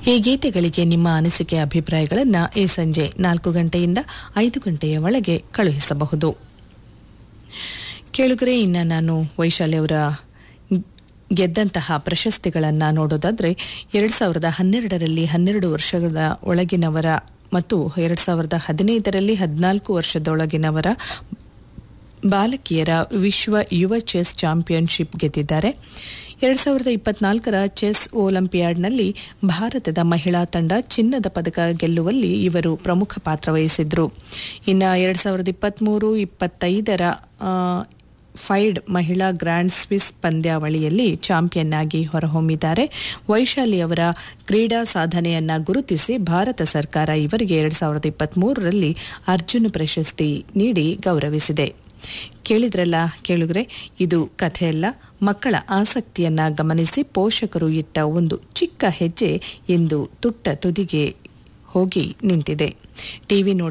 ಈ ಗೀತೆಗಳಿಗೆ ನಿಮ್ಮ ಅನಿಸಿಕೆ ಅಭಿಪ್ರಾಯಗಳನ್ನು ಈ ಸಂಜೆ ನಾಲ್ಕು ಗಂಟೆಯಿಂದ ಐದು ಗಂಟೆಯ ಒಳಗೆ ಕಳುಹಿಸಬಹುದು ಕೇಳುಗರೆ ಇನ್ನು ನಾನು ವೈಶಾಲಿ ಅವರ ಗೆದ್ದಂತಹ ಪ್ರಶಸ್ತಿಗಳನ್ನು ನೋಡೋದಾದರೆ ಎರಡು ಸಾವಿರದ ಹನ್ನೆರಡರಲ್ಲಿ ಹನ್ನೆರಡು ವರ್ಷಗಳ ಒಳಗಿನವರ ಮತ್ತು ಎರಡು ಸಾವಿರದ ಹದಿನೈದರಲ್ಲಿ ಹದಿನಾಲ್ಕು ವರ್ಷದೊಳಗಿನವರ ಬಾಲಕಿಯರ ವಿಶ್ವ ಯುವ ಚೆಸ್ ಚಾಂಪಿಯನ್ಶಿಪ್ ಗೆದ್ದಿದ್ದಾರೆ ಎರಡು ಸಾವಿರದ ಇಪ್ಪತ್ನಾಲ್ಕರ ಚೆಸ್ ಒಲಿಂಪಿಯಾಡ್ನಲ್ಲಿ ಭಾರತದ ಮಹಿಳಾ ತಂಡ ಚಿನ್ನದ ಪದಕ ಗೆಲ್ಲುವಲ್ಲಿ ಇವರು ಪ್ರಮುಖ ಪಾತ್ರ ವಹಿಸಿದ್ರು ಇನ್ನು ಎರಡು ಸಾವಿರದ ಇಪ್ಪತ್ತ್ಮೂರು ಇಪ್ಪತ್ತೈದರ ಫೈಡ್ ಮಹಿಳಾ ಗ್ರ್ಯಾಂಡ್ ಸ್ವಿಸ್ ಪಂದ್ಯಾವಳಿಯಲ್ಲಿ ಚಾಂಪಿಯನ್ ಆಗಿ ಹೊರಹೊಮ್ಮಿದ್ದಾರೆ ವೈಶಾಲಿ ಅವರ ಕ್ರೀಡಾ ಸಾಧನೆಯನ್ನ ಗುರುತಿಸಿ ಭಾರತ ಸರ್ಕಾರ ಇವರಿಗೆ ಎರಡು ಸಾವಿರದ ಇಪ್ಪತ್ತ್ಮೂರರಲ್ಲಿ ಅರ್ಜುನ ಪ್ರಶಸ್ತಿ ನೀಡಿ ಗೌರವಿಸಿದೆ ಕೇಳಿದ್ರಲ್ಲ ಕೇಳುಗ್ರೆ ಇದು ಕಥೆಯಲ್ಲ ಮಕ್ಕಳ ಆಸಕ್ತಿಯನ್ನ ಗಮನಿಸಿ ಪೋಷಕರು ಇಟ್ಟ ಒಂದು ಚಿಕ್ಕ ಹೆಜ್ಜೆ ಎಂದು ತುಟ್ಟ ತುದಿಗೆ ಹೋಗಿ ನಿಂತಿದೆ ಟಿವಿ ನೋಡ